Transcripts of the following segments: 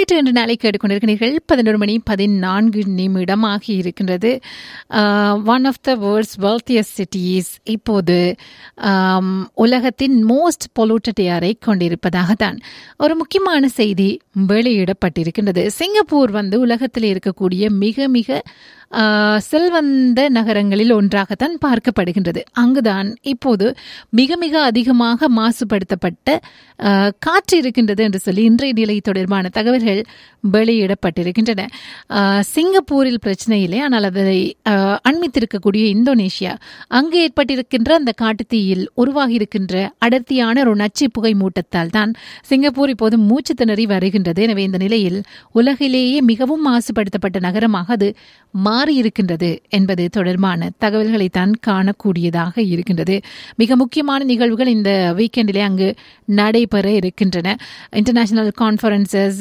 நேற்று என்ற நாளை கேட்டுக்கொண்டிருக்கிறீர்கள் பதினொரு மணி பதினான்கு நிமிடம் ஆகி இருக்கின்றது one of the world's wealthiest cities இப்போது ஆம், உலகத்தின் மோஸ்ட் பொலூட்டட் ஏரை கொண்டிருப்பதாக தான் ஒரு முக்கியமான செய்தி வெளியிடப்பட்டிருக்கின்றது சிங்கப்பூர் வந்து உலகத்தில் இருக்கக்கூடிய மிக மிக ஆ, செல்வந்த நகரங்களில் ஒன்றாகத்தான் பார்க்கப்படுகின்றது அங்குதான் இப்போது மிக மிக அதிகமாக மாசுபடுத்தப்பட்ட ஆ, காற்று இருக்கின்றது என்று சொல்லி இன்றைய நிலை தொடர்பான தகவல்கள் வெளியிடப்பட்டிருக்கின்றன ஆ, சிங்கப்பூரில் பிரச்சனை இல்லை ஆனால் அதை ஆ, அண்மித்திருக்கக்கூடிய இந்தோனேஷியா அங்கு ஏற்பட்டிருக்கின்ற அந்த காட்டுத்தீயில் உருவாகி இருக்கின்ற அடர்த்தியான ஒரு நச்சு புகை மூட்டத்தால் தான் சிங்கப்பூர் இப்போது மூச்சு திணறி வருகின்றது எனவே இந்த நிலையில் உலகிலேயே மிகவும் மாசுபடுத்தப்பட்ட நகரமாக அது மாறியிருக்கின்றது என்பது தொடர்பான தகவல்களை தான் காணக்கூடியதாக இருக்கின்றது மிக முக்கியமான நிகழ்வுகள் இந்த வீக்கெண்டிலே அங்கு நடைபெற இருக்கின்றன international conferences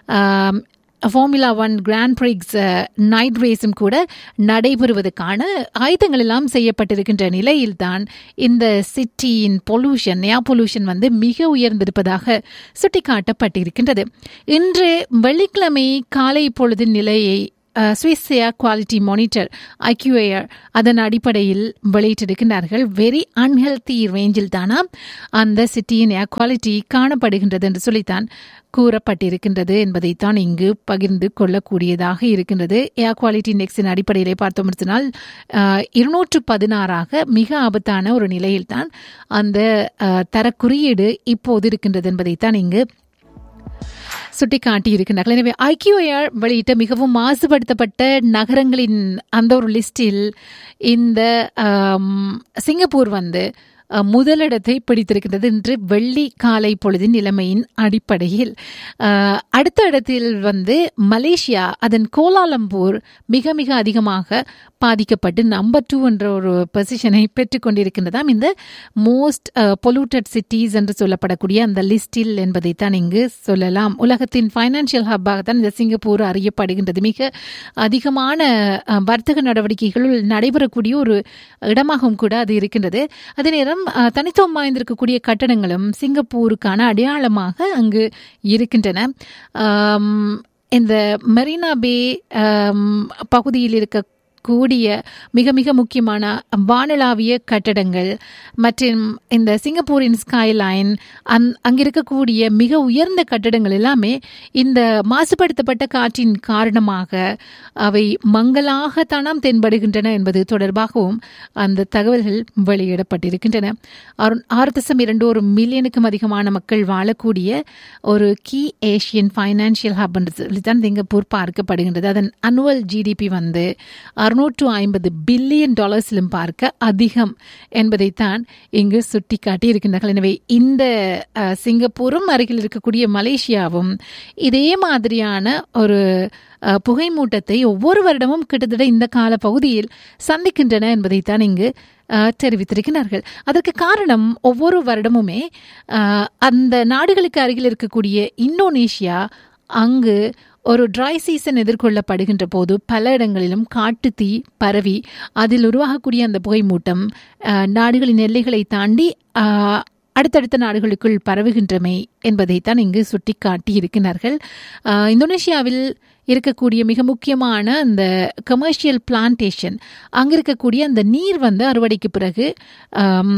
formula one grand prix night ரேஸும் கூட நடைபெறுவதற்கான ஆயுதங்கள் எல்லாம் செய்யப்பட்டிருக்கின்ற நிலையில்தான் இந்த சிட்டியின் பொல்யூஷன் ஏர் பொல்யூஷன் வந்து மிக உயர்ந்திருப்பதாக சுட்டிக்காட்டப்பட்டிருக்கின்றது இன்று வெள்ளிக்கிழமை காலை பொழுதின் நிலையை Swiss air quality monitor IQAir அதன் அடிப்படையில் வெளியிட்டிருக்கிறார்கள் வெரி அன்ஹெல்தி ரேஞ்சில் தானா அந்த சிட்டியின் ஏர் குவாலிட்டி காணப்படுகின்றது என்று சொல்லித்தான் கூறப்பட்டிருக்கின்றது என்பதைத்தான் இங்கு பகிர்ந்து கொள்ளக்கூடியதாக இருக்கின்றது ஏர் குவாலிட்டி இண்டெக்ஸின் அடிப்படையிலே பார்த்தோம் சொன்னால் இருநூற்று பதினாறாக மிக ஆபத்தான ஒரு நிலையில்தான் அந்த அஹ், தரக்குறியீடு இப்போது இருக்கின்றது என்பதைத்தான் இங்கு சுட்டிக்காட்டி இருக்கின்றார்கள் எனவே ஐக்கியூஆர் வெளியிட்ட மிகவும் மாசுபடுத்தப்பட்ட நகரங்களின் அந்த ஒரு லிஸ்டில் இந்த ஆம், சிங்கப்பூர் வந்து அஹ், முதலிடத்தை பிடித்திருக்கின்றது இன்று வெள்ளி காலை பொழுதின் நிலைமையின் அடிப்படையில் அஹ், அடுத்த இடத்தில் வந்து மலேசியா அதன் கோலாலம்பூர் மிக மிக அதிகமாக பாதிக்கப்பட்டு நம்பர் டூ என்ற ஒரு பொசிஷனை பெற்றுக்கொண்டிருக்கின்றதாம் இந்த மோஸ்ட் பொலூட்டட் சிட்டிஸ் என்று சொல்லப்படக்கூடிய அந்த லிஸ்டில் என்பதைத்தான் இங்கு சொல்லலாம் உலகத்தின் ஃபைனான்சியல் ஹப்பாக தான் இந்த சிங்கப்பூர் அறியப்படுகின்றது மிக அதிகமான அஹ், வர்த்தக நடவடிக்கைகளுள் நடைபெறக்கூடிய ஒரு இடமாகவும் கூட அது இருக்கின்றது அதே நேரம் அஹ், தனித்துவம் வாய்ந்திருக்கக்கூடிய கட்டடங்களும் சிங்கப்பூருக்கான அடையாளமாக அங்கு இருக்கின்றன ஆம், இந்த மெரினா பே ஆம், பகுதியில் இருக்க கூடிய மிக மிக முக்கியமான வானளாவிய கட்டடங்கள் மற்றும் இந்த சிங்கப்பூரின் ஸ்கைலைன் அந் அங்கிருக்கக்கூடிய மிக உயர்ந்த கட்டடங்கள் எல்லாமே இந்த மாசுபடுத்தப்பட்ட காற்றின் காரணமாக அவை மங்களாகத்தானாம் தென்படுகின்றன என்பது தொடர்பாகவும் அந்த தகவல்கள் வெளியிடப்பட்டிருக்கின்றன ஆறு- ஆறு தசம் இரண்டு ஒரு மில்லியனுக்கும் அதிகமான மக்கள் வாழக்கூடிய ஒரு கீ ஏஷியன் ஃபைனான்சியல் ஹப் என்று சொல்லித்தான் சிங்கப்பூர் பார்க்கப்படுகின்றது அதன் அனுவல் ஜிடிபி வந்து அறுநூற்று ஐம்பது பில்லியன் டாலர்ஸிலும் பார்க்க அதிகம் என்பதைத்தான் இங்கு சுட்டிக்காட்டி இருக்கின்றார்கள் எனவே இந்த அஹ், சிங்கப்பூரும் அருகில் இருக்கக்கூடிய மலேசியாவும் இதே மாதிரியான ஒரு அஹ், புகை மூட்டத்தை ஒவ்வொரு வருடமும் கிட்டத்தட்ட இந்த கால பகுதியில் சந்திக்கின்றன என்பதைத்தான் இங்கு அஹ், தெரிவித்திருக்கிறார்கள் அதற்கு காரணம் ஒவ்வொரு வருடமுமே அஹ், அந்த நாடுகளுக்கு அருகில் இருக்கக்கூடிய இந்தோனேஷியா அங்கு ஒரு ட்ரை சீசன் எதிர்கொள்ளப்படுகின்ற போது பல இடங்களிலும் காட்டுத்தீ பரவி அதில் உருவாகக்கூடிய அந்த புகைமூட்டம் அஹ், நாடுகளின் எல்லைகளை தாண்டி அஹ், அடுத்தடுத்த நாடுகளுக்குள் பரவுகின்றமை என்பதைத்தான் இங்கு சுட்டிக்காட்டி இருக்கிறார்கள் அஹ், இந்தோனேஷியாவில் இருக்கக்கூடிய மிக முக்கியமான அந்த கமர்ஷியல் பிளான்டேஷன் அங்கே இருக்கக்கூடிய அந்த நீர் வந்து அறுவடைக்கு பிறகு ஆம்,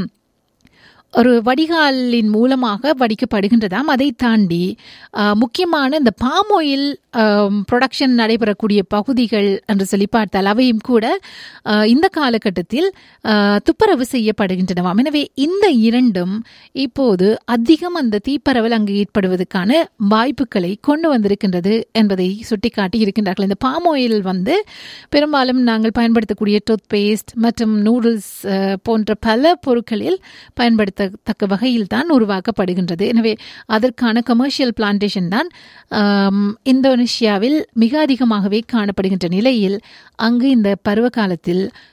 ஒரு வடிகாலின் மூலமாக வடிக்கப்படுகின்றதாம் அதை தாண்டி ஆஹ், முக்கியமான இந்த பாம் ஆயில் ப்ரொடக்ஷன் நடைபெறக்கூடிய பகுதிகள் என்று சொல்லி பார்த்தால் அவையும் கூட ஆஹ், இந்த காலகட்டத்தில் ஆஹ், துப்புரவு செய்யப்படுகின்றனவாம் எனவே இந்த இரண்டும் இப்போது அதிகம் அந்த தீப்பரவல் அங்கு ஏற்படுவதற்கான வாய்ப்புகளை கொண்டு வந்திருக்கின்றது என்பதை சுட்டிக்காட்டி இருக்கின்றார்கள் இந்த பாம் ஆயில் வந்து பெரும்பாலும் நாங்கள் பயன்படுத்தக்கூடிய டூத் பேஸ்ட் மற்றும் நூடுல்ஸ் போன்ற பல பொருட்களில் பயன்படுத்தத்தக்க வகையில் தான் உருவாக்கப்படுகின்றது எனவே அதற்கான கமர்ஷியல் பிளான்டேஷன் தான் ஆம், இந்தோனேஷியாவில் மிக அதிகமாகவே காணப்படுகின்ற நிலையில் அங்கு இந்த பருவ காலத்தில்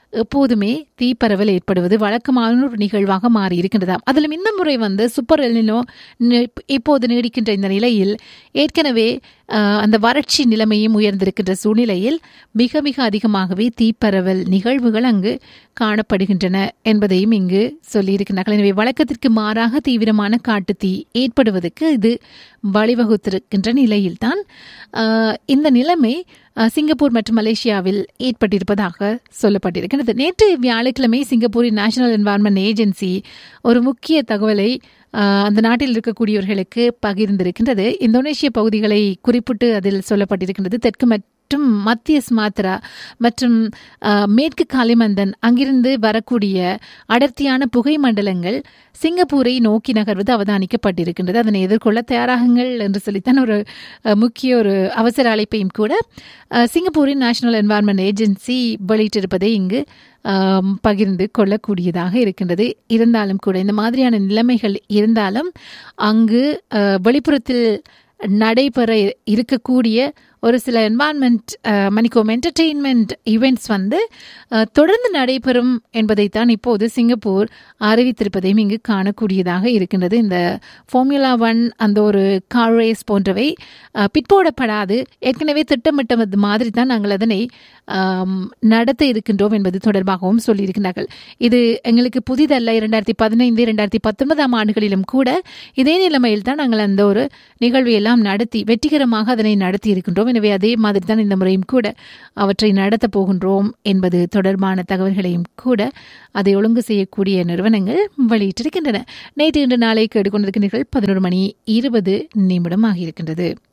எப்போதுமே தீப்பரவல் ஏற்படுவது வழக்கமான ஒரு நிகழ்வாக மாறி இருக்கின்றதாம் அதிலும் இந்த முறை வந்து சூப்பர் எல்னினோ இப்போது நீடிக்கின்ற இந்த நிலையில் ஏற்கனவே அந்த வறட்சி நிலைமையும் உயர்ந்திருக்கின்ற சூழ்நிலையில் மிக மிக அதிகமாகவே தீப்பரவல் நிகழ்வுகள் அங்கு காணப்படுகின்றன என்பதையும் இங்கு சொல்லியிருக்கிறார்கள் எனவே வழக்கத்திற்கு மாறாக தீவிரமான காட்டுத்தீ ஏற்படுவதற்கு இது வழிவகுத்திருக்கின்ற நிலையில்தான் இந்த நிலைமை சிங்கப்பூர் மற்றும் மலேசியாவில் ஏற்பட்டிருப்பதாக சொல்லப்பட்டிருக்கிறது நேற்று வியாழக்கிழமை சிங்கப்பூரின் நேஷனல் என்வாரன்மெண்ட் ஏஜென்சி ஒரு முக்கிய தகவலை அந்த நாட்டில் இருக்கக்கூடியவர்களுக்கு பகிர்ந்திருக்கின்றது இந்தோனேஷிய பகுதிகளை குறிப்பிட்டு அதில் சொல்லப்பட்டிருக்கின்றது தெற்கு மற்றும் மத்திய ஸ்மாத்ரா மற்றும் மேற்கு காலிமந்தன் அங்கிருந்து வரக்கூடிய அடர்த்தியான புகை மண்டலங்கள் சிங்கப்பூரை நோக்கி நகர்வது அவதானிக்கப்பட்டிருக்கின்றது அதனை எதிர்கொள்ள தயாராகுங்கள் என்று சொல்லித்தான் ஒரு முக்கிய ஒரு அவசர அழைப்பையும் கூட சிங்கப்பூரின் நேஷனல் என்வாரன்மெண்ட் ஏஜென்சி வெளியிட்டிருப்பதை இங்கு பகிர்ந்து கொள்ளக்கூடியதாக இருக்கின்றது இருந்தாலும் கூட இந்த மாதிரியான நிலைமைகள் இருந்தாலும் அங்கு வெளிப்புறத்தில் நடைபெற இருக்கக்கூடிய ஒரு சில என்வான்மெண்ட் மணிக்கோம் என்டர்டெயின்மெண்ட் ஈவெண்ட்ஸ் வந்து தொடர்ந்து நடைபெறும் என்பதைத்தான் இப்போது சிங்கப்பூர் அறிவித்திருப்பதையும் இங்கு காணக்கூடியதாக இருக்கின்றது இந்த ஃபார்முலா ஒன் அந்த ஒரு கார் ரேஸ் போன்றவை பிற்போடப்படாது ஏற்கனவே திட்டமிட்டது மாதிரி தான் நாங்கள் அதனை நடத்த இருக்கின்றோம் என்பது தொடர்பாகவும் சொல்லியிருக்கிறார்கள் இது எங்களுக்கு புதிதல்ல இரண்டாயிரத்தி பதினைந்து இரண்டாயிரத்தி பத்தொன்பதாம் ஆண்டுகளிலும் கூட இதே நிலைமையில் தான் நாங்கள் அந்த ஒரு நிகழ்வை எல்லாம் நடத்தி வெற்றிகரமாக அதனை நடத்தி இருக்கின்றோம் எனவே அதே மாதிரி தான் இந்த முறையும் கூட அவற்றை நடத்தப் போகின்றோம் என்பது தொடர்பான தகவல்களையும் கூட அதை ஒழுங்கு செய்யக்கூடிய நிறுவனங்கள் வெளியிட்டிருக்கின்றன நேற்று இன்று நாளை கேட்டுக்கொண்டிருக்கிறீர்கள் பதினோரு மணி இருபது நிமிடம் ஆகியிருக்கின்றது